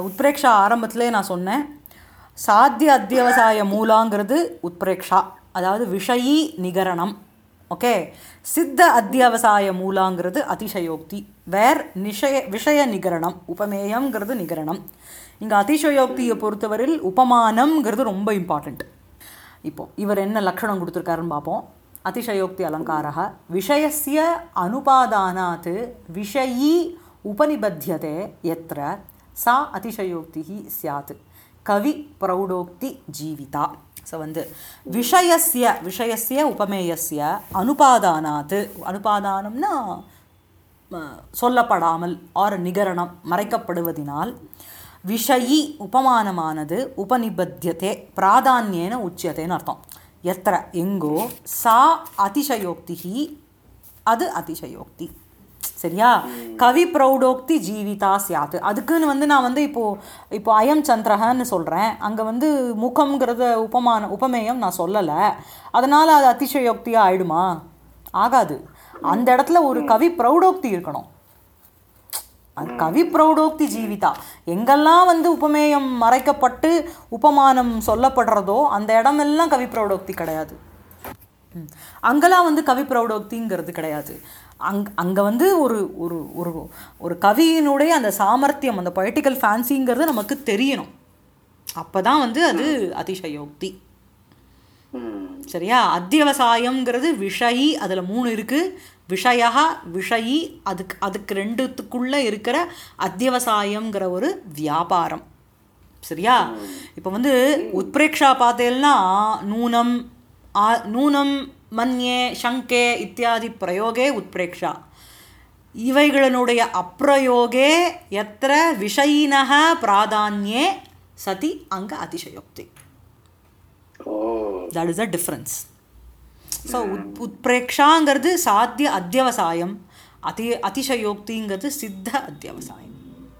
உத்பிரேக்ஷா ஆரம்பத்திலே நான் சொன்னேன் சாத்திய அத்தியவசாய மூலாங்கிறது உத்பிரேக்ஷா அதாவது விஷயி நிகரணம் ஓகே சித்த அத்தியவசாய மூலாங்கிறது அதிசயோக்தி வேர் நிஷய விஷய நிகரணம் உபமேயம்ங்கிறது நிகரணம் இங்கே அதிசயோக்தியை பொறுத்தவரையில் உபமானம்ங்கிறது ரொம்ப இம்பார்ட்டண்ட் இப்போ இவர் என்ன லக்ஷணம் கொடுத்துருக்காருன்னு பார்ப்போம் அதிசயோக்தி அலங்காரः விஷயस्य அனுபாதானாத் விஷயீ உபனிபத்தியதே எத்திர சா அதிசயோக்திः ஸ்யாத் கவி பிரௌடோக்தி ஜீவிதா ஸோ வந்து விஷயஸ்ய விஷயஸ்ய உபமேயஸ்ய அனுபாதானாத் அனுபாதானம்னா ம- சொல்லப்படாமல் ஆர் நிகரணம் மறைக்கப்படுவதினால் விஷயி உபமானமானது உபனிபத்தியதே பிராதான்யேன உச்சியதேன்னு அர்த்தம் எத்திர எங்கோ சா அதிசயோக்திஹி அது அதிசயோக்தி சரியா கவி பிரௌடோக்தி ஜீவிதா சியாத்து அதுக்குன்னு வந்து நான் வந்து இப்போ இப்போ அயம் சந்திரகன்னு சொல்கிறேன் அங்கே வந்து முகம்ங்கிறத உபமான உபமேயம் நான் சொல்லலை அதனால் அது அதிசயோக்தியாக ஆயிடுமா ஆகாது அந்த இடத்துல ஒரு கவி பிரௌடோக்தி இருக்கணும் அது கவி பிரௌடோக்தி ஜீவிதா எங்கெல்லாம் வந்து உபமேயம் மறைக்கப்பட்டு உபமானம் சொல்லப்படுறதோ அந்த இடமெல்லாம் கவி பிரௌடோக்தி கிடையாது ம். அங்கெல்லாம் வந்து கவி பிரௌடோக்திங்கிறது கிடையாது அங் அங்கே வந்து ஒரு ஒரு ஒரு ஒரு கவியினுடைய அந்த சாமர்த்தியம் அந்த பொலிட்டிக்கல் ஃபேன்சிங்கிறது நமக்கு தெரியணும் அப்போ தான் வந்து அது அதிசயோக்தி ம். சரியா அத்தியவசாயம்ங்கிறது விஷயி அதில் மூணு இருக்குது விஷயா விஷயி அதுக்கு அதுக்கு ரெண்டுத்துக்குள்ளே இருக்கிற அத்தியவசாயம்ங்கிற ஒரு வியாபாரம் சரியா இப்போ வந்து உத்பிரேக்ஷா பார்த்தேன்னா நூனம் ஆ நூனம் மன்யே சங்கே இத்தியாதி பிரயோகே உத்பிரேக்ஷா இவைகளினுடைய அப்பிரயோகே எத்திர விஷயினக பிராதான்யே சதி அங்க அதிசயோக்தி oh that is a difference so உத் உத்பிரேக்ஷாங்கிறது சாத்திய அத்தியவசாயம் அதி அதிசயோக்திங்கிறது சித்த அத்தியவசாயம்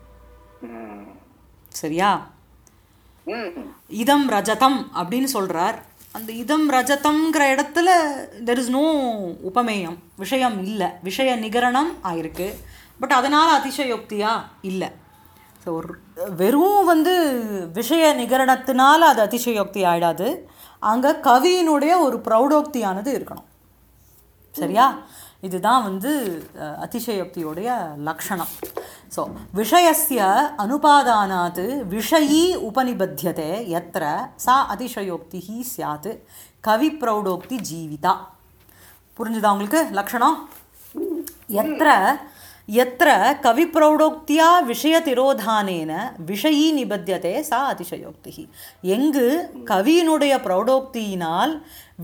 ம். சரியா ம். இதம் ரஜதம் அப்படின்னு சொல்றார் அந்த இதம் ரஜதம்ங்கிற இடத்துல தெர் இஸ் நோ உபமேயம் விஷயம் இல்லை விஷய நிகரணம் ஆயிருக்கு பட் அதனால் அதிசயோக்தியா இல்லை ஸோ ஒரு வெறும் வந்து விஷய நிகரணத்தினால அது அதிசயோக்தி ஆயிடாது அங்கே கவியினுடைய ஒரு பிரௌடோக்தியானது இருக்கணும் சரியா இதுதான் வந்து அஹ், அதிசயோக்தியோடைய லக்ஷணம் ஸோ விஷயஸ்ய அனுபாதானாத் விஷயீ உபனிபத்தியதே எத்திர சா அதிசயோக்தி சியாத் கவி பிரௌடோக்தி ஜீவிதா புரிஞ்சுதா உங்களுக்கு லக்ஷணம் எத்திர எத்திர கவிப்பிரௌடோக்தியா விஷயதிரோதானேன விஷயீ நிபத்தியதே சா அதிசயோக்தி எங்கு கவியினுடைய பிரௌடோக்தியினால்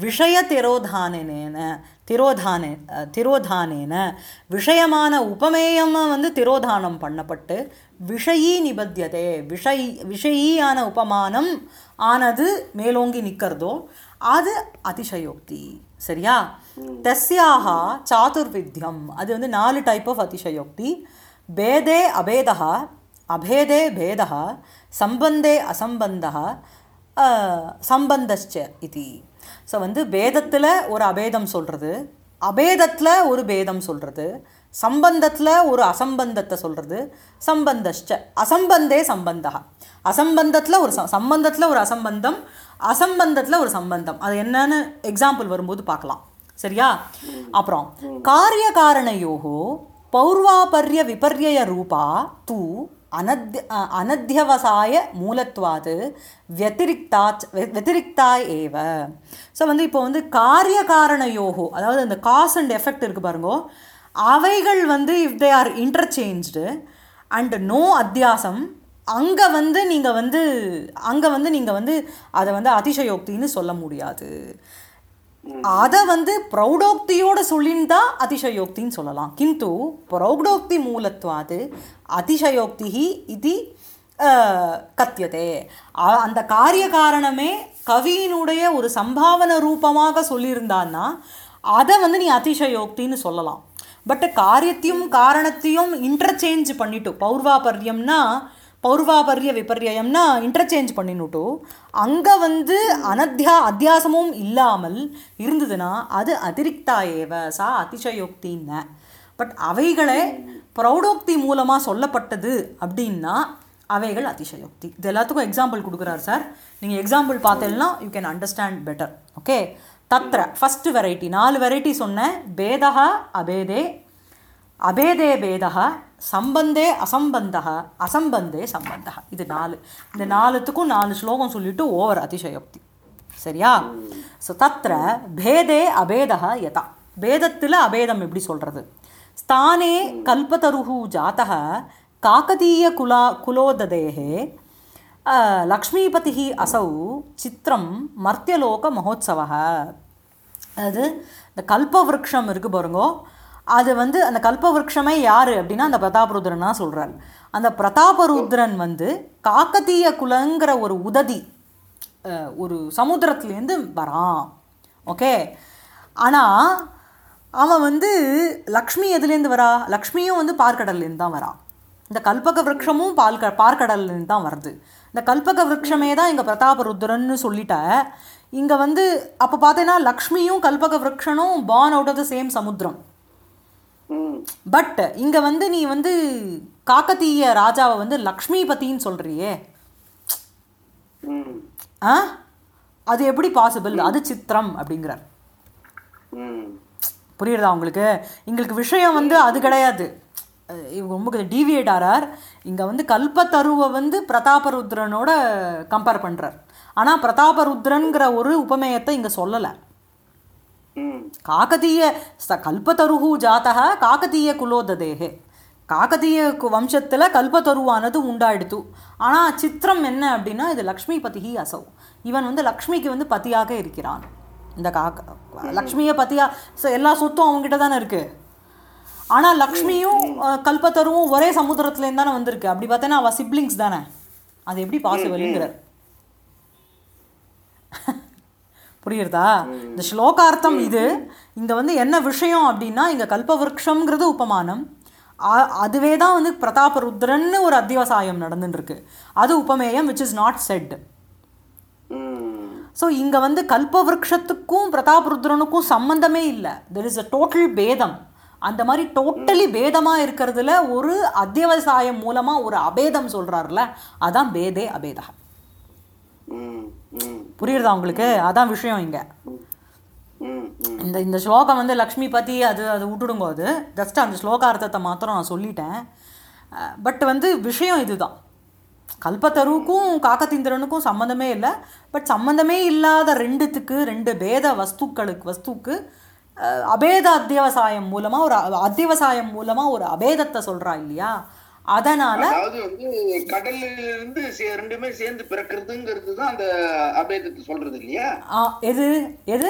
விஷயதிரோதானேன திரோதானே அஹ், திரோதானேன விஷயமான உபமேயம் வந்து திரோதானம் பண்ணப்பட்டு விஷயீ நிபத்தியதே விஷய் விஷயீயான உபமானம் ஆனது மேலோங்கி நிற்கிறதோ அது அதிசயோக்தி சரியா தஸ்யாக சாதுர்வித்யம் அது வந்து நாலு டைப் ஆஃப் அதிசயோக்தி பேதே அபேதः அபேதே பேதः சம்பந்தே அசம்பந்தः அஹ், சம்பந்தश्च இதி ஸோ வந்து பேதத்தில் ஒரு அபேதம் சொல்கிறது அபேதத்தில் ஒரு பேதம் சொல்கிறது சம்பந்தத்தில் ஒரு அசம்பந்தத்தை சொல்கிறது சம்பந்தஷ்ட அசம்பந்தே சம்பந்தா அசம்பந்தத்தில் ஒரு ச- சம்பந்தத்தில் ஒரு அசம்பந்தம் அசம்பந்தத்தில் ஒரு சம்பந்தம் அது என்னன்னு எக்ஸாம்பிள் வரும்போது பார்க்கலாம் சரியா அப்புறம் காரிய காரணையோகோ பௌர்வாபர்ய விபர்யய ரூபா தூ அனத்ய அ- அனத்தியவசாய மூலத்வாது व्यतिरिक्ता व्यतिरिक्ता ஏவ ஸோ வந்து இப்போ வந்து காரிய காரண யோகோ அதாவது அந்த காஸ் அண்ட் எஃபெக்ட் இருக்கு பாருங்க அவைகள் வந்து if they are interchanged and no அத்தியாசம் அங்கே வந்து நீங்கள் வந்து அங்கே வந்து நீங்கள் வந்து அதை வந்து அதிசயோக்தின்னு சொல்ல முடியாது அதை வந்து பிரௌடோக்தியோட சொல்லியிருந்தா அதிசயோக்தின்னு சொல்லலாம் கிந்து பிரௌடோக்தி மூலத்வாது அதிசயோக்தி இது கத்தியதே அ- அந்த காரிய காரணமே கவியினுடைய ஒரு சம்பாவன ரூபமாக சொல்லியிருந்தான்னா அதை வந்து நீ அதிசயோக்தின்னு சொல்லலாம் பட் காரியத்தையும் காரணத்தையும் இன்டர்சேஞ்ச் பண்ணிட்டு பௌர்வாபர்யம்னா பௌர்வாபர்ய விபர்யம்னா இன்டர்சேஞ்ச் பண்ணினுட்டு அங்கே வந்து அனத்தியா அத்தியாசமும் இல்லாமல் இருந்ததுன்னா அது அதிரிக்தா ஏவ சா அதிசயோக்தின்ன பட் அவைகளே பிரௌடோக்தி மூலமாக சொல்லப்பட்டது அப்படின்னா அவைகள் அதிசயோக்தி இது எல்லாத்துக்கும் எக்ஸாம்பிள் கொடுக்குறாரு சார் நீங்கள் எக்ஸாம்பிள் பார்த்தீங்கன்னா you can understand better okay தத்ர ஃபஸ்ட்டு வெரைட்டி நாலு வெரைட்டி சொன்னேன் பேதா அபேதே அபேதே பேதா சம்பந்தே அசம்பந்தா அசம்பந்தே சம்பந்தா இது நாலு இந்த நாலுத்துக்கும் நாலு ஸ்லோகம் சொல்லிட்டு ஓவர் அதிசயோக்தி சரியா ஸோ தத்ர பேதே அபேதா யதா பேதத்தில் அபேதம் எப்படி சொல்கிறது ஸ்தானே கல்பதருஹு ஜாத்தः காக்கதீய குலா குலோததேः லக்ஷ்மீபதி அசௌ சித்திரம் மர்த்தியலோக மகோத்சவः அது இந்த கல்பவருஷம் இருக்கு பாருங்கோ அது வந்து அந்த கல்பவருஷமே யார் அப்படின்னா அந்த பிரதாபருத்ரன் தான் சொல்கிறார் அந்த பிரதாபருத்ரன் வந்து காக்கத்தீய குலங்கிற ஒரு உததி அஹ், ஒரு சமுத்திரத்துலேருந்து வரான் ஓகே ஆனால் அவன் வந்து லக்ஷ்மி எதுலேருந்து வரா லக்ஷ்மியும் வந்து பார்க்கடல்லேருந்து தான் வரான் இந்த கல்பக விருட்சமும் பால் க பார்க்கடல்லேருந்து தான் வருது இந்த கல்பக விருட்சமே தான் இங்கே பிரதாபருத்ரன்னு சொல்லிட்ட இங்கே வந்து அப்போ பார்த்தீங்கன்னா லக்ஷ்மியும் கல்பக விருட்சனும் born out of the same சமுத்திரம் ம் பட் இங்கே வந்து நீ வந்து காக்கத்தீய ராஜாவை வந்து லக்ஷ்மிபதின்னு சொல்கிறியே ம் ஆ அது எப்படி பாசிபிள் அது சித்திரம் அப்படிங்கிறார் ம் புரியுறதா உங்களுக்கு எங்களுக்கு விஷயம் வந்து அது கிடையாது அஹ் இவங்க ரொம்ப டீவியேட் ஆறார் இங்கே வந்து கல்பத்தருவை வந்து பிரதாபருத்ரனோட கம்பேர் பண்ணுறார் ஆனால் பிரதாபருத்ரன்கிற ஒரு உபமேயத்தை இங்கே சொல்லலை ம் காக்கதீய ச கல்பத்தருஹு ஜாத்தக காக்கதீய குலோததேகே காக்கதீய கு- வம்சத்துல கல்பத்தருவானது உண்டாயிடுத்து ஆனால் சித்திரம் என்ன அப்படின்னா இது லக்ஷ்மி பதிகி அசௌ இவன் வந்து லக்ஷ்மிக்கு வந்து பதியாக இருக்கிறான் இந்த காக்க லக்ஷ்மியை பத்தியா ச- எல்லா சொத்தும் அவங்ககிட்ட தானே இருக்கு ஆனால் லக்ஷ்மியும் அஹ், கல்பத்தருவும் ஒரே சமுத்திரத்துலேருந்து தானே வந்திருக்கு அப்படி பார்த்தேன்னா அவள் சிப்ளிங்ஸ் தானே அது எப்படி பாசிபிள்ங்கிறார் புரியுறதா இந்த ஸ்லோகார்த்தம் இது இங்க வந்து என்ன விஷயம் அப்படின்னா இங்க கல்பவருஷம்ங்கிறது உபமானம் அ- அதுவே தான் வந்து பிரதாபருத்ரன்னு ஒரு அத்தியவசாயம் நடந்துட்டு இருக்கு அது உபமேயம் which is not set hmm so இங்கே வந்து கல்பவருஷத்துக்கும் பிரதாபருத்ரனுக்கும் சம்பந்தமே இல்லை தெர் இஸ் அ டோட்டல் பேதம் அந்த மாதிரி டோட்டலி பேதமாக இருக்கிறதுல ஒரு அத்தியவசாயம் மூலமாக ஒரு அபேதம் சொல்கிறாருல அதான் பேதே அபேதா ம் ம் புரியுறதா உங்களுக்கு அதான் விஷயம் இங்கே ம் ம் இந்த இந்த ஸ்லோகம் வந்து லக்ஷ்மி பற்றி அது அது விட்டுடுங்க அது ஜஸ்ட் அந்த ஸ்லோகார்த்தத்தை மாத்திரம் நான் சொல்லிட்டேன் பட் வந்து விஷயம் இதுதான் கல்பத்தருவுக்கும் காக்கத்திந்திரனுக்கும் சம்மந்தமே இல்லை பட் சம்மந்தமே இல்லாத ரெண்டுத்துக்கு ரெண்டு பேத வஸ்துக்களுக்கு வஸ்துக்கு அஹ், அபேத அத்தியவசாயம் மூலமாக ஒரு அ- அத்தியவசாயம் மூலமாக ஒரு அபேதத்தை சொல்கிறா இல்லையா அதனால் அதாவது வந்து கடல்ல இருந்து சே- ரெண்டுமே சேர்ந்து பிறக்கிறதுங்கிறது தான் அந்த அபேதத்தை சொல்றது இல்லையா எது எது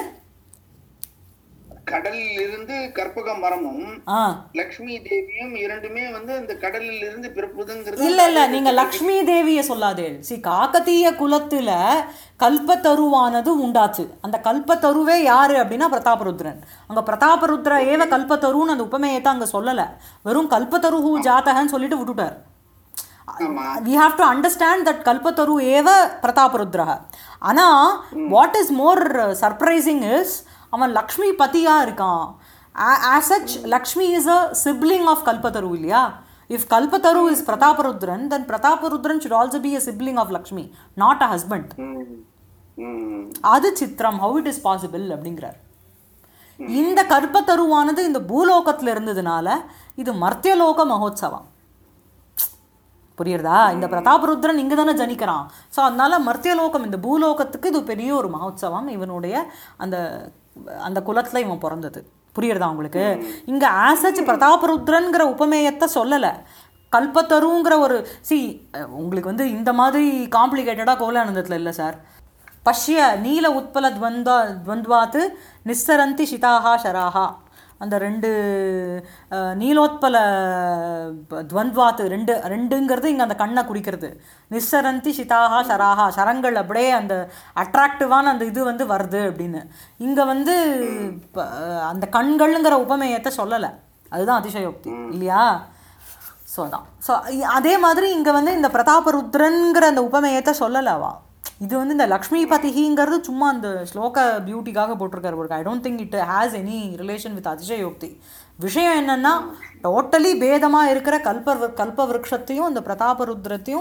கடலில் இருந்து கற்பக மரமும் ஆ லக்ஷ்மி தேவியும் இரண்டுமே வந்து அந்த கடலில் இருந்து பிறப்புதுங்கிறது இல்ல இல்ல நீங்க லக்ஷ்மி தேவிய சொல்லாதே சி காக்கத்தீய குலத்துல கல்பத்தருவானது உண்டாச்சு அந்த கல்பத்தருவே யாரு அப்படின்னா பிரதாபருத்ரன் அங்க பிரதாபருத்ர ஏவ கல்பத்தருன்னு அந்த உபமேயத்தை அங்க சொல்லல வெறும் கல்பத்தருஹு ஜாத்தகன்னு சொல்லிட்டு விட்டுட்டார் ஆமா we have to understand that கல்பத்தரு ஏவ பிரதாபருத்ரஹ ஆனா what is more surprising is அவன் லக்ஷ்மி பத்தியா இருக்கான் as such Lakshmi is a sibling of கல்பத்தரு இல்லையா இஃப் கல்பத்தரு is Prataparudran then Prataparudran should also be a sibling of Lakshmi not a husband hmm hmm அது சித்திரம் ஹவு இட் இஸ் பாசிபிள் அப்படிங்கிறார் இந்த கற்பத்தருவானது இந்த பூலோகத்துல இருந்ததுனால இது மர்த்தியலோக மகோத்சவம் புரியுறதா இந்த பிரதாபருத்ரன் இங்கே தானே ஜனிக்கிறான் ஸோ அதனால மர்த்தியலோகம் இந்த பூலோகத்துக்கு இது பெரிய ஒரு மகோத்சவம் இவனுடைய அந்த அந்த குலத்தில் இவன் பிறந்தது புரியுறதா உங்களுக்கு இங்கே ஆசச் பிரதாபருத்ரன்கிற உபமேயத்தை சொல்லலை கல்பத்தருங்கிற ஒரு சி உங்களுக்கு வந்து இந்த மாதிரி காம்ப்ளிகேட்டடாக கோலானந்தத்தில் இல்லை சார் பஷ்ய நீல உத்பல துவந்தா துவந்த்வாத்து நிஸ்ஸரந்தி சிதாஹா ஷராஹா அந்த ரெண்டு அஹ், நீலோத்பல ப- துவந்த்வாத்து ரெண்டு ரெண்டுங்கிறது இங்கே அந்த கண்ணை குறிக்கிறது நிஸ்ஸரந்தி சிதாஹா ஷராஹா சரங்கள் அப்படியே அந்த அட்ராக்டிவான அந்த இது வந்து வருது அப்படின்னு இங்கே வந்து ப- அந்த கண்கள்ங்கிற உபமேயத்தை சொல்லலை அதுதான் அதிசயோக்தி இல்லையா ஸோ அதான் ஸோ அதே மாதிரி இங்கே வந்து இந்த பிரதாபருத்ரன்கிற அந்த உபமேயத்தை சொல்லலவா இது வந்து இந்த லக்ஷ்மி பதிகிங்கிறது சும்மா அந்த ஸ்லோக பியூட்டிக்காக போட்டிருக்காரு ஒரு I don't think it has any relation with அதிசயோக்தி விஷயம் என்னன்னா டோட்டலி பேதமாக இருக்கிற கல்ப கல்ப விருட்சத்தையும் இந்த பிரதாபருத்ரத்தையும்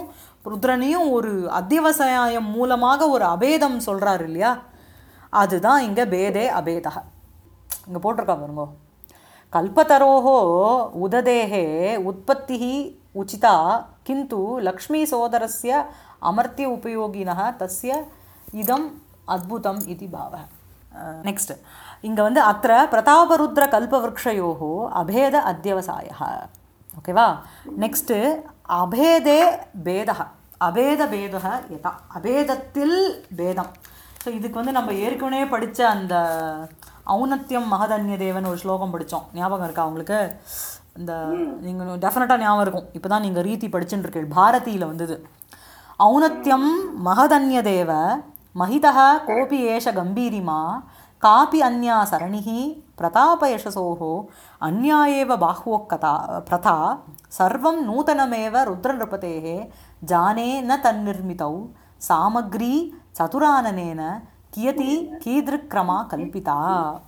ருத்ரனையும் ஒரு அத்தியவசாயம் மூலமாக ஒரு அபேதம் சொல்றாரு இல்லையா அதுதான் இங்க பேதே அபேதக இங்க போட்டிருக்கா பாருங்க கல்பத்தரோஹோ உததேஹே உற்பத்திः உச்சிதா கிந்து லக்ஷ்மீசோதரஸ்ய அமர்த்திய உபயோகினः தஸ்ய இதம் அத்புதம் இது பாவः நெக்ஸ்ட் இங்க வந்து அத்திர பிரதாபருத்ர கல்பவருக்ஷயோः அபேத அத்தியவசாயः ஓகேவா நெக்ஸ்ட்டு அபேதே பேதः அபேத பேதः யதா அபேதத்தில் பேதம் ஸோ இதுக்கு வந்து நம்ம ஏற்கனவே படித்த அந்த ஔன்னத்தியம் மகதன்ய தேவன் ஒரு ஸ்லோகம் படித்தோம் ஞாபகம் இருக்கா உங்களுக்கு இந்த நீங்கள் டெஃபினட்டாக ஞாபகம் இருக்கும் இப்போ தான் நீங்கள் ரீதி படிச்சுட்டு இருக்கீங்க பாரதியில் வந்தது ஔன்னத்தியம் மகதன்ய தேவ महितः कोऽपि एष गम्भीरिमा कापि अन्या सरणिः प्रतापयशसोः अन्या एव बाह्वोक्कता प्रथा सर्वं नूतनमेव रुद्रनृपतेः जाने न तन्निर्मितौ सामग्री चतुराननेन कियति कीदृक्रमा कल्पिता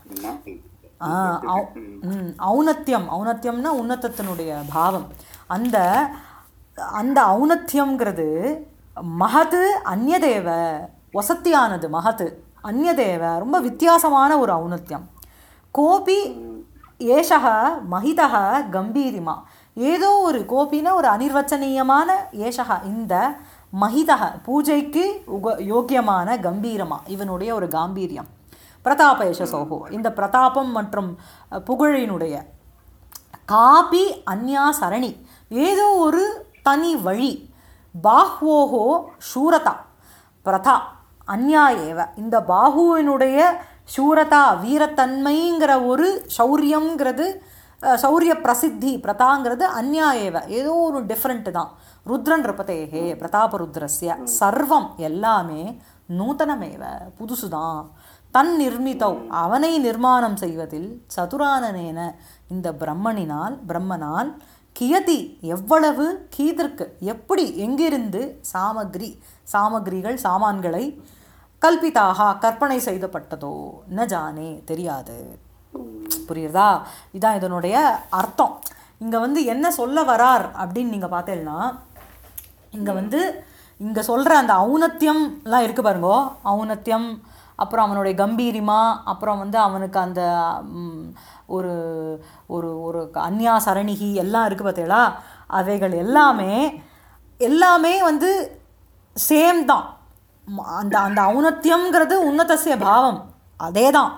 ஆ, ஔ- ம், ஔன்னத்தியம் ஔன்னத்தியம்னா உன்னதத்தினுடைய பாவம் அந்த அந்த ஔன்னத்தியம்ங்கிறது மகது அந்நதேவ வசத்தியானது மகது அந்நதேவ ரொம்ப வித்தியாசமான ஒரு ஔன்னத்தியம் கோபி ஏஷக மகிதக கம்பீரிமா ஏதோ ஒரு கோபின ஒரு அனிர்வச்சனீயமான ஏஷக இந்த மகிதக பூஜைக்கு உக யோக்கியமான கம்பீரமா இவனுடைய ஒரு காம்பீரியம் பிரதாப யசசோகோ இந்த பிரதாபம் மற்றும் அஹ், புகழினுடைய காபி அந்யா சரணி ஏதோ ஒரு தனி வழி பாஹ்வோஹோ சூரதா பிரதா அந்யா ஏவ இந்த பாகுவினுடைய சூரதா வீரத்தன்மைங்கிற ஒரு சௌரியம்ங்கிறது அஹ், சௌரிய பிரசித்தி பிரதாங்கிறது அந்யா ஏவ ஏதோ ஒரு டிஃப்ரெண்ட் தான் ருத்ரன் ருபதேகே பிரதாபருத்ரஸ்ய சர்வம் எல்லாமே நூதனமேவ புதுசுதான் தன் நிர்மிதௌ அவனை நிர்மாணம் செய்வதில் சதுரானனேன இந்த பிரம்மனினால் பிரம்மனால் கியதி எவ்வளவு கீதற்கு எப்படி எங்கிருந்து சாமக்ரி சாமக்ரிகள் சாமான்களை கல்பிதாக கற்பனை செய்தப்பட்டதோ ந ஜானே தெரியாது புரியுறதா இதான் இதனுடைய அர்த்தம் இங்கே வந்து என்ன சொல்ல வரார் அப்படின்னு நீங்கள் பார்த்தேன்னா இங்கே வந்து இங்கே சொல்கிற அந்த ஔன்னத்தியம்லாம் இருக்கு பாருங்கோ ஔன்னத்தியம் அப்புறம் அவனுடைய கம்பீரிமா அப்புறம் வந்து அவனுக்கு அந்த ம், ஒரு ஒரு ஒரு அந்யா சரணிகி எல்லாம் இருக்குது பார்த்தீங்களா அவைகள் எல்லாமே எல்லாமே வந்து சேம் தான் ம- அந்த அந்த ஔன்னத்தியம்ங்கிறது உன்னதசிய பாவம் அதே தான்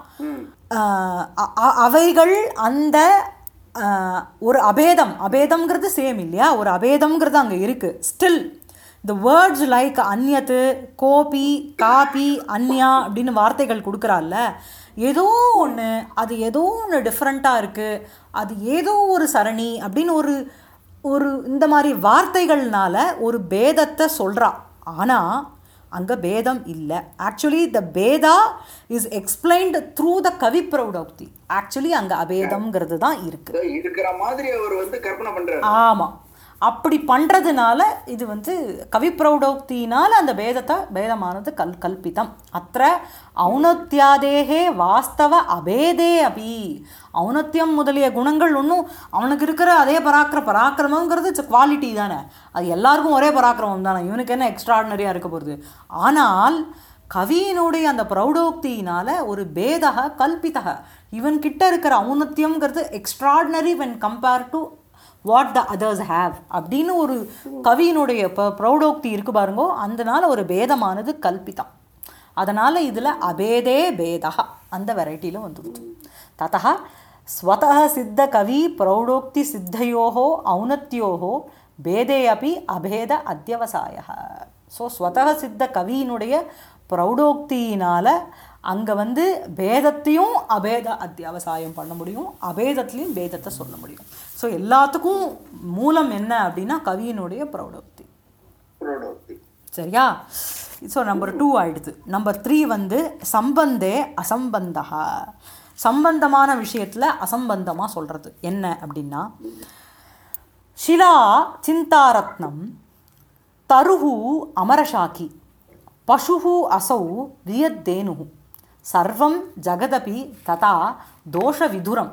அவைகள் அந்த ஆஹ், ஒரு அபேதம் அபேதம்ங்கிறது சேம் இல்லையா ஒரு அபேதம்ங்கிறது அங்கே இருக்குது ஸ்டில் இந்த வேர்ட்ஸ் லைக் அந்யத்து கோபி காபி அந்யா அப்படின்னு வார்த்தைகள் கொடுக்குறாள்ல ஏதோ ஒன்று அது ஏதோ ஒன்று டிஃப்ரெண்ட்டாக இருக்குது அது ஏதோ ஒரு சரணி அப்படின்னு ஒரு ஒரு இந்த மாதிரி வார்த்தைகள்னால ஒரு பேதத்தை சொல்கிறா ஆனால் அங்கே பேதம் இல்லை ஆக்சுவலி த பேதா இஸ் எக்ஸ்பிளைன்டு த்ரூ த கவி பிரௌடோக்தி ஆக்சுவலி அங்கே அபேதம்ங்கிறது தான் இருக்குது இதோ இருக்கிற மாதிரி அவர் வந்து கற்பனை பண்றாரு ஆமாம் அப்படி பண்ணுறதுனால இது வந்து கவி பிரௌடோக்தியினால் அந்த பேதத்தை பேதமானது கல் கல்பிதம் அத்த ஔனத்தியாதேகே வாஸ்தவ அபேதே அபி ஔனத்தியம் முதலிய குணங்கள் ஒன்றும் அவனுக்கு இருக்கிற அதே பராக்கிர பராக்கிரமங்கிறது இட்ஸ் குவாலிட்டி தானே அது எல்லாருக்கும் ஒரே பராக்கிரமம் தானே இவனுக்கு என்ன எக்ஸ்ட்ராடினரியாக இருக்க போகிறது ஆனால் கவியினுடைய அந்த பிரௌடோக்தியினால ஒரு பேதக கல்பிதக இவன் கிட்ட இருக்கிற ஔன்னத்தியம்ங்கிறது extraordinary when compare to what the others have அப்படின்னு ஒரு கவியினுடைய ப பிரௌடோக்தி இருக்கு பாருங்கோ அதனால ஒரு பேதமானது கல்பிதம் அதனால் இதில் அபேதே பேதா அந்த வெரைட்டியில் வந்துடுது ததா ஸ்வதः சித்த கவி பிரௌடோக்தி சித்தையோகோ ஔன்னத்தியோகோ பேதே அப்படி அபேத அத்தியவசாய ஸோ ஸ்வதः சித்த கவியினுடைய பிரௌடோக்தியினால் அங்கே வந்து பேதத்தையும் அபேத அத்தியாவசாயம் பண்ண முடியும் அபேதத்துலேயும் பேதத்தை சொல்ல முடியும் ஸோ எல்லாத்துக்கும் மூலம் என்ன அப்படின்னா கவியினுடைய பிரௌடோக்தி புரோடோக்தி சரியா ஸோ நம்பர் டூ ஆயிடுது நம்பர் த்ரீ வந்து சம்பந்தே அசம்பந்தா சம்பந்தமான விஷயத்தில் அசம்பந்தமாக சொல்கிறது என்ன அப்படின்னா ஷிலா சிந்தாரத்னம் தருஹு அமரசாக்கி பசுஹு அசௌ வியத்தேனுः சர்வம் ஜகதபி ததா தோஷவிதுரம்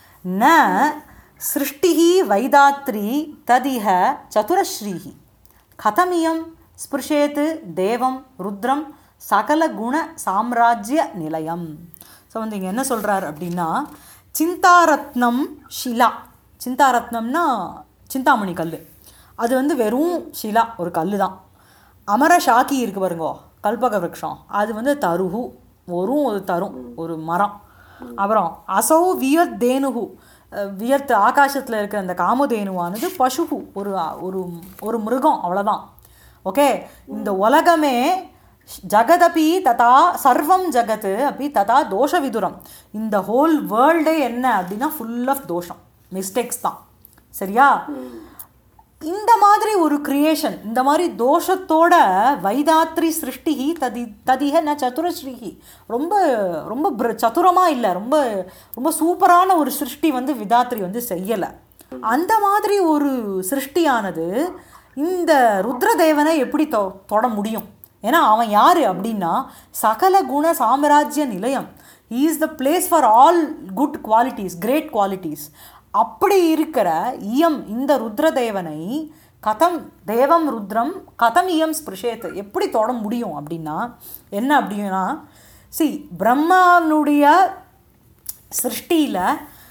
ந சிருஷ்டிः வைதாத்ரி ததிஹ சதுரஸ்ரீः கதமியம் ஸ்பிருஷேத்து தேவம் ருத்ரம் சகல குண சாம்ராஜ்ய நிலையம் ஸோ வந்து இங்கே என்ன சொல்கிறார் அப்படின்னா சிந்தாரத்னம் ஷிலா சிந்தாரத்னம்னா சிந்தாமணி கல் அது வந்து வெறும் ஷிலா ஒரு கல் தான் அமர ஷாக்கி இருக்கு பாருங்கோ கல்பக விருட்சம் அது வந்து தருகு ஒரு ஒரு தரும் ஒரு மரம் அப்புறம் அசௌ வியத் தேனுகு அஹ் வியத் ஆகாசத்தில் இருக்கிற அந்த காமதேனுவானது பசுகு ஒரு ஒரு ஒரு மிருகம் அவ்வளோதான் ஓகே இந்த உலகமே ஜகதபி ததா சர்வம் ஜகத் அப்படி ததா தோஷ விதுரம் இந்த ஹோல் வேர்ல்டே என்ன அப்படின்னா ஃபுல் ஆஃப் தோஷம் மிஸ்டேக்ஸ் தான் சரியா இந்த மாதிரி ஒரு கிரியேஷன் இந்த மாதிரி தோஷத்தோட வைதாத்ரி சிருஷ்டி ததி ததிக ந சதுரஸ்ரீஹி ரொம்ப ரொம்ப பிர சதுரமாக இல்லை ரொம்ப ரொம்ப சூப்பரான ஒரு சிருஷ்டி வந்து விதாத்ரி வந்து செய்யலை அந்த மாதிரி ஒரு சிருஷ்டியானது இந்த ருத்ரதேவனை எப்படி தொ தொட முடியும் ஏன்னா அவன் யார் அப்படின்னா சகல குண சாம்ராஜ்ய நிலையம் is the place for all good qualities great qualities அப்படி இருக்கிற இயம் இந்த ருத்ரதேவனை கதம் தேவம் ருத்ரம் கதம் இயம் ஸ்பிருஷேத் எப்படி தொட முடியும் அப்படின்னா என்ன அப்படின்னா சி பிரம்மாவனுடைய சிருஷ்டியில்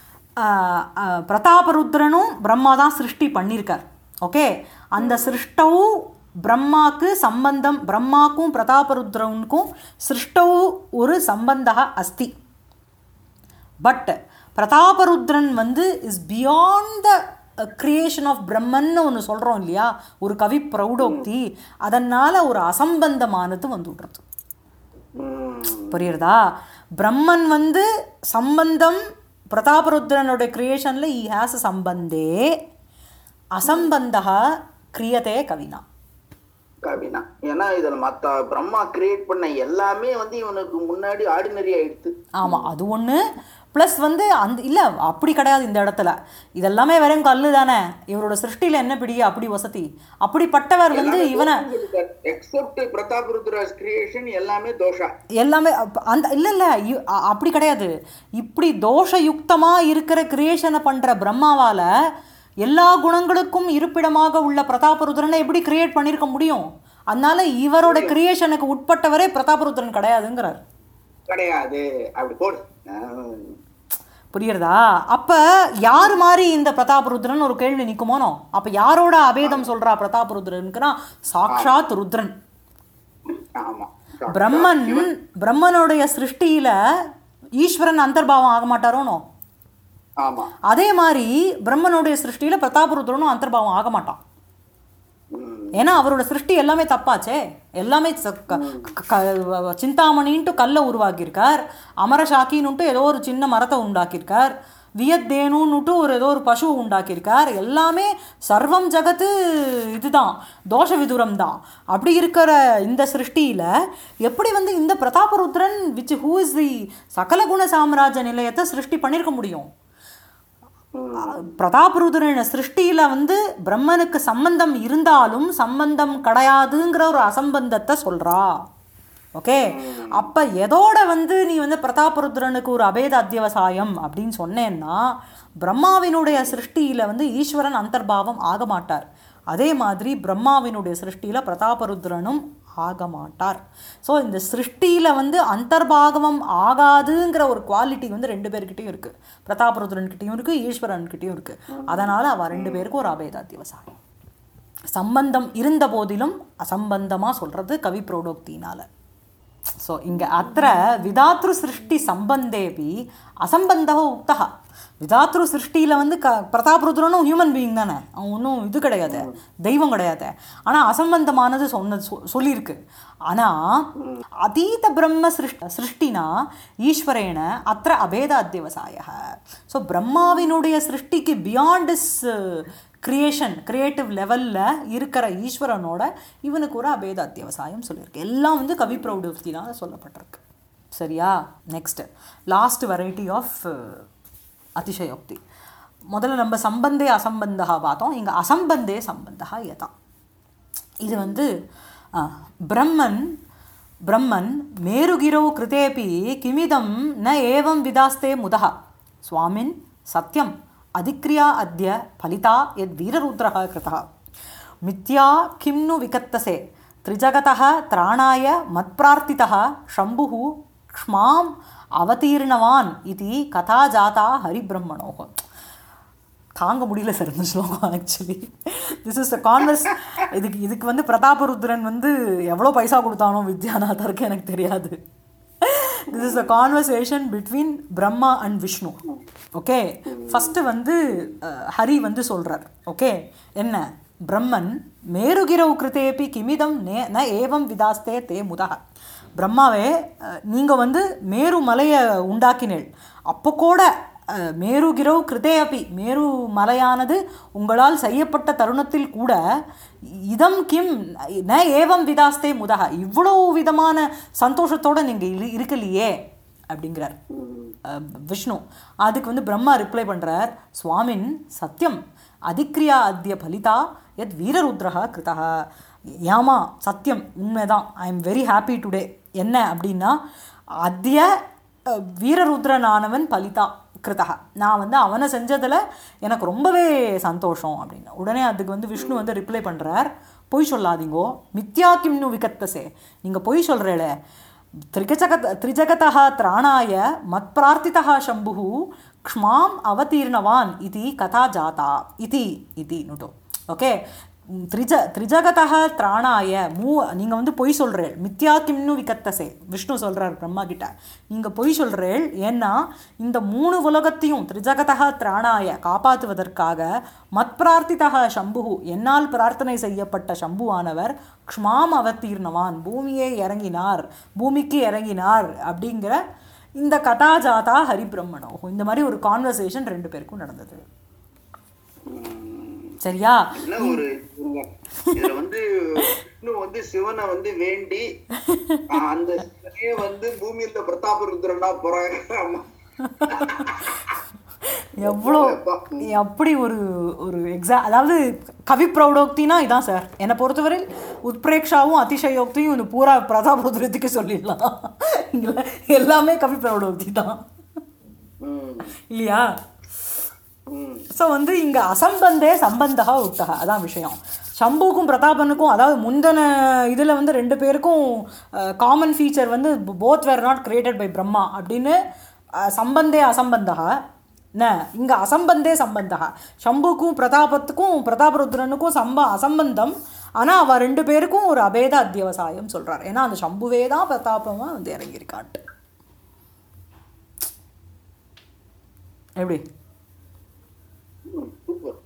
பிரதாபருத்ரனும் பிரம்மா தான் சிருஷ்டி பண்ணியிருக்கார் ஓகே அந்த சிருஷ்டவும் பிரம்மாக்கு சம்பந்தம் பிரம்மாக்கும் பிரதாபருத்ரனுக்கும் சிருஷ்டவு ஒரு சம்பந்தா அஸ்தி பட் பிரதாபருத்ரன் வந்து is beyond the creation of பிரம்மன்னு ஒன்று சொல்கிறோம் இல்லையா ஒரு கவி பிரௌடோக்தி அதனால் ஒரு அசம்பந்தமானது வந்து விடுறது புரியுறதா பிரம்மன் வந்து சம்பந்தம் பிரதாபருத்ரனோட கிரியேஷனில் ஈ ஹேஸ் அ சம்பந்தே அசம்பந்தா கிரியதே கவினா கவினா ஏன்னா இதுல மத்த பிரம்மா கிரியேட் பண்ண எல்லாமே வந்து இவனுக்கு முன்னாடி ஆர்டினரி ஆயிடுத்து ஆமாம் அது ஒன்று ப்ளஸ் வந்து அந்த இல்லை அப்படி கிடையாது இந்த இடத்துல இதெல்லாமே வெறும் கல்லு தானே இவரோட சிருஷ்டியில் என்ன பிடி அப்படி வசதி அப்படிப்பட்டவர் வந்து இவனை எக்ஸப்ட் பிரதாப் ருத்ராஸ் கிரியேஷன் எல்லாமே தோஷா எல்லாமே அப்ப- அந்த இல்லை இல்லை அப்படி கிடையாது இப்படி தோஷயுக்தமாக இருக்கிற கிரியேஷனை பண்ணுற பிரம்மாவால் எல்லா குணங்களுக்கும் இருப்பிடமாக உள்ள பிரதாபருத்ரனை எப்படி கிரியேட் பண்ணியிருக்க முடியும் அதனால இவரோட கிரியேஷனுக்கு உட்பட்டவரே பிரதாபருத்ரன் கிடையாதுங்கிறார் கிடையாது அப்படி போடு ஆஹ். புரியுறதா அப்ப யார் மாதிரி இந்த பிரதாபருத்ரன் ஒரு கேள்வி நிக்குமோனோ அப்ப யாரோட அபேதம் சொல்றா பிரதாபருத்ரனுக்குன்னா சாக்ஷாத் ருத்ரன் ஆமா பிரம்மன் பிரம்மனுடைய சிருஷ்டியில ஈஸ்வரன் அந்தர்பாவம் ஆக மாட்டாரோனோ ஆமா அதே மாதிரி பிரம்மனுடைய சிருஷ்டியில பிரதாபருத்ரனும் அந்தர்பாவம் ஆக மாட்டான் ம். ஏன்னா அவரோட சிருஷ்டி எல்லாமே தப்பாச்சே எல்லாமே ச- க- க- க- சிந்தாமணின்ட்டு கல்லை உருவாக்கியிருக்கார் அமரசாக்கின்னுட்டு ஏதோ ஒரு சின்ன மரத்தை உண்டாக்கியிருக்கார் வியத்தேனுன்னுட்டு ஒரு ஏதோ ஒரு பசுவை உண்டாக்கியிருக்கார் எல்லாமே சர்வம் ஜகத்து இதுதான் தோஷ விதுரம் தான் அப்படி இருக்கிற இந்த சிருஷ்டியில் எப்படி வந்து இந்த Prataparudran which who is the சகல குண சாம்ராஜ்ய நிலையத்தை சிருஷ்டி பண்ணியிருக்க முடியும் பிரதாபருத்ரன சிருஷ்டியில் வந்து பிரம்மனுக்கு சம்பந்தம் இருந்தாலும் சம்பந்தம் கிடையாதுங்கிற ஒரு அசம்பந்தத்தை சொல்கிறா ஓகே அப்போ எதோட வந்து நீ வந்து பிரதாபருத்ரனுக்கு ஒரு அபேத அத்தியவசாயம் அப்படின்னு சொன்னேன்னா பிரம்மாவினுடைய சிருஷ்டியில் வந்து ஈஸ்வரன் அந்தர்பாவம் ஆக மாட்டார் அதே மாதிரி பிரம்மாவினுடைய சிருஷ்டியில் பிரதாபருத்ரனும் ஆக மாட்டார் ஸோ இந்த சிருஷ்டியில் வந்து அந்தர்பாகவம் ஆகாதுங்கிற ஒரு குவாலிட்டி வந்து ரெண்டு பேர்கிட்டயும் இருக்குது பிரதாபருத்ரன்கிட்டயும் இருக்குது ஈஸ்வரன்கிட்டயும் இருக்குது அதனால் அவள் ரெண்டு பேருக்கும் ஒரு அபேதாத்தியவசாயம் சம்பந்தம் இருந்த போதிலும் அசம்பந்தமாக சொல்கிறது கவி பிரௌடோக்தினால ஸோ இங்கே அத்த விதாத்ரு சிருஷ்டி சம்பந்தேபி அசம்பந்தக உக்தா விதாத்ரு சிருஷ்டியில் வந்து க பிரதாபருத்ரனும் ஹியூமன் பீயிங் தானே அவன் ஒன்றும் இது கிடையாது தெய்வம் கிடையாது ஆனால் அசம்பந்தமானது சொன்னது சொ- சொல்லியிருக்கு ஆனால் அதீத பிரம்ம சிருஷ்ட சிருஷ்டினா ஈஸ்வரேன அத்த அபேத அத்தியவசாய ஸோ பிரம்மாவினுடைய சிருஷ்டிக்கு பியாண்ட் இஸ் கிரியேஷன் கிரியேட்டிவ் லெவலில் இருக்கிற ஈஸ்வரனோட இவனுக்கு ஒரு அபேத அத்தியவசாயம் சொல்லியிருக்கு எல்லாம் வந்து கவி பிரௌடத்தினால சொல்லப்பட்டிருக்கு சரியா நெக்ஸ்ட் லாஸ்ட் வெரைட்டி ஆஃப் அதிசயோக்தி முதல்ல நம்ம சம்பந்தே அசம்பந்தா பார்த்தோம் இங்கே அசம்பந்தே சம்பந்தா யதா இது வந்து ஆ, பிரம்மன் பிரம்மன் மேருகிரோ கிருதேபி கிமிதம் ந ஏவம் விதாஸ்தே முதः சுவாமின் சத்யம் அதிக்ரியா அத்ய ஃபலிதா எத் வீரருத்ரः கிருதः மித்யா கிம்னு விகத்தசே திரிஜகதः திராணாய மத்பிரார்த்திதः शम्भुः क्ष्माम् அவதீர்ணவான் இது கதா ஜாதா ஹரிபிரம்மணோக தாங்க முடியல சார் இந்த ஸ்லோகம் actually this is a converse இதுக்கு இதுக்கு வந்து பிரதாபருத்ரன் வந்து எவ்வளோ பைசா கொடுத்தானோ வித்யாநாதருக்கு எனக்கு தெரியாது this is a conversation between Brahma and Vishnu okay first வந்து அஹ், ஹரி வந்து சொல்கிறார் ஓகே என்ன பிரம்மன் மேருகிரவு கிருத்தேபி கிமிதம் நே ந ஏவம் விதாஸ்தே தே முதக பிரம்மாவே நீங்கள் வந்து மேரு மலையை உண்டாக்கினேள் அப்போ கூட அஹ், மேருகிரவு கிருதே அப்பி மேரு மலையானது உங்களால் செய்யப்பட்ட தருணத்தில் கூட இதம் கிம் ந ஏவம் விதாஸ்தே முதக இவ்வளோ விதமான சந்தோஷத்தோட நீங்கள் இரு இருக்கலையே அப்படிங்கிறார் அஹ், விஷ்ணு அதுக்கு வந்து பிரம்மா ரிப்ளை பண்ணுறார் சுவாமின் சத்தியம் அதிக்ரியா அத்திய பலிதா எத் வீரருத்ரஹ கிருதா ஏமா சத்தியம் உண்மைதான் I am very happy today என்ன அப்படின்னா அத்திய அஹ், வீரருத்ரனானவன் பலிதா கிருதா நான் வந்து அவனை செஞ்சதில் எனக்கு ரொம்பவே சந்தோஷம் அப்படின்னு உடனே அதுக்கு வந்து விஷ்ணு வந்து ரிப்ளை பண்ணுறார் பொய் சொல்லாதீங்கோ மித்யா கிம்னு விகத்தசே நீங்கள் பொய் சொல்கிறேளே திரிகஜகத் திரிஜகதः திராணாய மத்பிரார்த்திதः शम्भुः क्ष्माम् அவதீர்ணவான் இது கதா ஜாதா இது இது நுட்டோ ஓகே த்ரிஜ திரிஜகதः திராணாய மூ நீங்கள் வந்து பொய் சொல்கிறேள் மித்யா கிம்னு விகத்தசே விஷ்ணு சொல்கிறார் பிரம்மா கிட்ட நீங்கள் பொய் சொல்கிறேள் ஏன்னா இந்த மூணு உலகத்தையும் திரிஜகதः திராணாய காப்பாற்றுவதற்காக மத்பிரார்த்திதः சம்புகு என்னால் பிரார்த்தனை செய்யப்பட்ட சம்புவானவர் க்ஷ்மாம் அவதீர்ணவான் பூமியே இறங்கினார் பூமிக்கு இறங்கினார் அப்படிங்கிற இந்த கதாஜாதா ஹரிபிரம்மணோ இந்த மாதிரி ஒரு கான்வர்சேஷன் ரெண்டு பேருக்கும் நடந்தது சரியா என்ன ஒரு இதுங்க. இதுல வந்து இன்னும் வந்து சிவனை வந்து வேண்டி ஆஹ், அந்த சிவனே வந்து பூமியில பிரதாப ருத்ரனா போறாங்க எவ்வளோ அப்படி ஒரு ஒரு எக்ஸா அதாவது கவி பிரௌடோக்தினா இதான் சார் என்னை பொறுத்தவரை உத்பிரேக்ஷாவும் அதிசயோக்தியும் இந்த பூரா பிரதாபருத்ரத்துக்கு சொல்லிடலாம் இல்லை எல்லாமே கவி பிரௌடோக்தி தான் ம், இல்லையா ம். ஸோ வந்து இங்கே அசம்பந்தே சம்பந்தா உக்தா அதான் விஷயம் சம்புக்கும் பிரதாபனுக்கும் அதாவது முந்தின இதில் வந்து ரெண்டு பேருக்கும் காமன் ஃபீச்சர் வந்து both were not created by Brahma அப்படின்னு அஹ், சம்பந்தே அசம்பந்தா என்ன இங்கே அசம்பந்தே சம்பந்தா சம்புக்கும் பிரதாபத்துக்கும் பிரதாபருத்ரனுக்கும் சம்ப அசம்பந்தம் ஆனால் அவள் ரெண்டு பேருக்கும் ஒரு அபேத அத்தியவசாயம் சொல்கிறார் ஏன்னா அந்த சம்புவே தான் பிரதாபமாக வந்து இறங்கியிருக்கான்ட்டு எப்படி சூப்பர்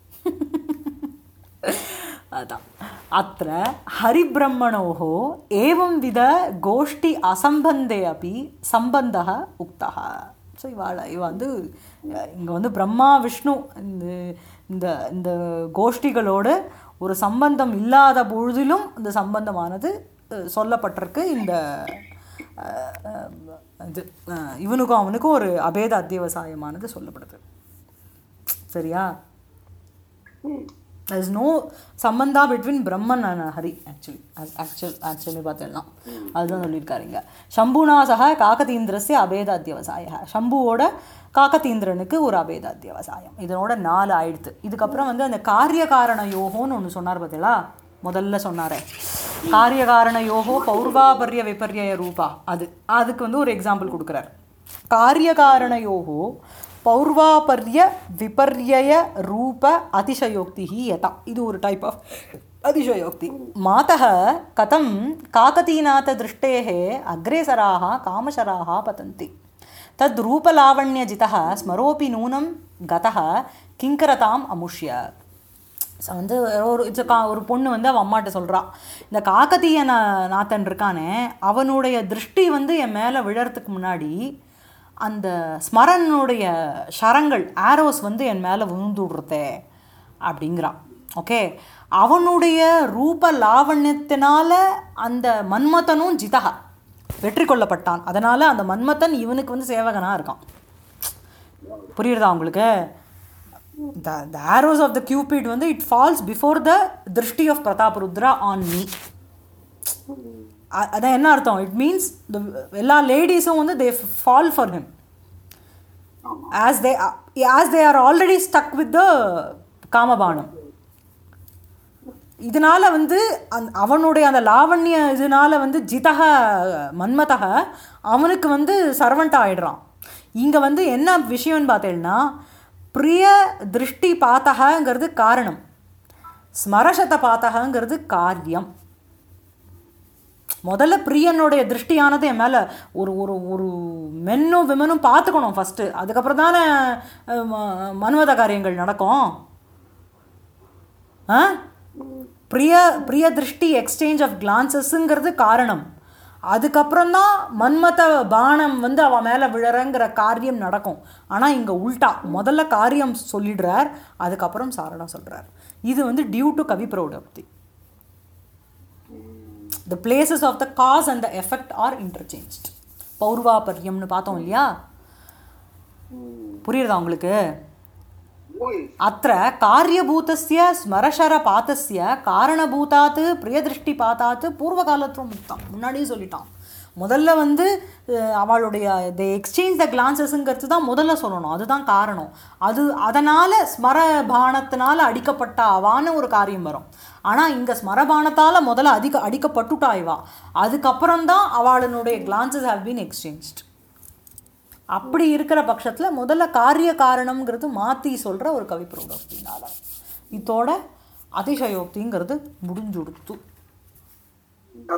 அதான் அत्र हरिब्रह्मणोः एवं विध गोष्ठी असम्बन्धे अपि सम्बन्धः उक्तः ஸோ இவாள் இவ வந்து இங்கே வந்து பிரம்மா விஷ்ணு இந்த இந்த இந்த கோஷ்டிகளோடு ஒரு சம்பந்தம் இல்லாத பொழுதிலும் இந்த சம்பந்தமானது அஹ், சொல்லப்பட்டிருக்கு இந்த அஹ், அஹ், இது அஹ், இவனுக்கும் அவனுக்கும் ஒரு அபேத அத்தியவசாயமானது சொல்லப்படுது சரியா there is no சம்பந்தா between Brahman and Hari actually actual actually பார்த்தெல்லாம் அதுதான் சொல்லியிருக்காருங்க சம்புநாசக காகதீந்திரஸ்ய அபேத அத்தியவசாய சம்புவோட காகதீந்திரனுக்கு ஒரு அபேத அத்தியவசாயம் இதனோட நாலு ஆயிடுத்து இதுக்கப்புறம் வந்து அந்த காரிய காரண யோகோன்னு ஒன்று சொன்னார் பார்த்தீங்களா முதல்ல சொன்னாரே காரிய காரண யோகோ பௌர்வாபர்ய விபர்ய ரூபா அது அதுக்கு வந்து ஒரு எக்ஸாம்பிள் கொடுக்குறார் कार्यकारणयोः पौर्वापर्य विपर्यय रूप अतिशयोक्तिः यथा ಇದು ஒரு டைப் ஆஃப் அதிशयोक्ति मातः कथं काकतीनाथदृष्टेः अग्रेसराः कामशराः पतन्ति तद् रूपलावण्यजितः स्मरोऽपि नूनं गतः किङ्करताम् अमुष्य ஸோ வந்து ஒரு இது கா ஒரு பொண்ணு வந்து அவன் அம்மாட்ட சொல்கிறா இந்த காக்கத்தீய நா நாத்தன் இருக்கானே அவனுடைய திருஷ்டி வந்து என் மேலே விழறதுக்கு முன்னாடி அந்த ஸ்மரனுடைய ஷரங்கள் ஆரோஸ் வந்து என் மேலே விழுந்து விடுறதே அப்படிங்கிறான் ஓகே அவனுடைய ரூப லாவண்யத்தினால அந்த மன்மதனும் ஜிதகா வெற்றி கொள்ளப்பட்டான் அதனால் அந்த மன்மதன் இவனுக்கு வந்து சேவகனாக இருக்கான் புரியுறதா உங்களுக்கு the, the arrows of the cupid வந்து it falls before the திருஷ்டி of பிரதாபருத்ரா on me அ- அதான் என்ன அர்த்தம் இட் மீன்ஸ் எல்லா லேடிஸும் வந்து they fall for him as they as they are already stuck with the காமபானம் இதனால வந்து அந் அவனுடைய அந்த லாவண்ய இதனால வந்து ஜிதக மன்மதக அவனுக்கு வந்து சர்வெண்ட் ஆயிடுறான் இங்கே வந்து என்ன விஷயம்னு பார்த்தேன்னா பிரிய திருஷ்டி பாத்தகங்கிறது காரணம் ஸ்மரசத பாத்தகங்கிறது காரியம் முதல்ல பிரியனுடைய திருஷ்டியானது என் மேலே ஒரு ஒரு ஒரு மென்னும் விமனும் பார்த்துக்கணும் ஃபஸ்ட்டு அதுக்கப்புறம் தானே அஹ், ம- மன்மத காரியங்கள் நடக்கும் ஆ பிரிய பிரிய திருஷ்டி எக்ஸ்சேஞ்ச் ஆஃப் கிளான்சஸ்ங்கிறது காரணம் அதுக்கப்புறம் தான் மன்மத பானம் வந்து அவன் மேலே விழறங்கிற காரியம் நடக்கும் ஆனால் இங்கே உல்டா முதல்ல காரியம் சொல்லிடுறார் அதுக்கப்புறம் சாரணம் சொல்கிறார் இது வந்து டியூ டு கவி பிரௌடப்தி the places of the cause and the effect are interchanged பௌர்வாபரியம்னு பார்த்தோம் இல்லையா புரியுறதா உங்களுக்கு ஓய் அத்த காரியபூதஸ்ய ஸ்மரஷரபாத்தஸ்ய காரணபூதாத் பிரியதிருஷ்டிபாத்தாத் பூர்வகாலத்துவம் முக்தம் முன்னாடியே சொல்லிட்டான் முதல்ல வந்து அஹ், அவளுடைய த எக்ஸ்சேஞ்ச் த கிளான்சஸ்ங்கிறது தான் முதல்ல சொல்லணும் அதுதான் காரணம் அது அதனால் ஸ்மரபானத்தினால அடிக்கப்பட்ட அவான்னு ஒரு காரியம் வரும் ஆனால் இங்கே ஸ்மரபானத்தால் முதல்ல அதிக அடிக்கப்பட்டுட்டா இவா அதுக்கப்புறம் தான் அவளுடைய கிளான்சஸ் ஹவ் பீன் எக்ஸ்சேஞ்ச்ட் அப்படி இருக்கிற பட்சத்தில் முதல்ல காரிய காரணம்ங்கிறது மாற்றி சொல்கிற ஒரு கவி பிரௌடோக்தினால இதோட அதிசயோக்திங்கிறது முடிஞ்சுடுத்து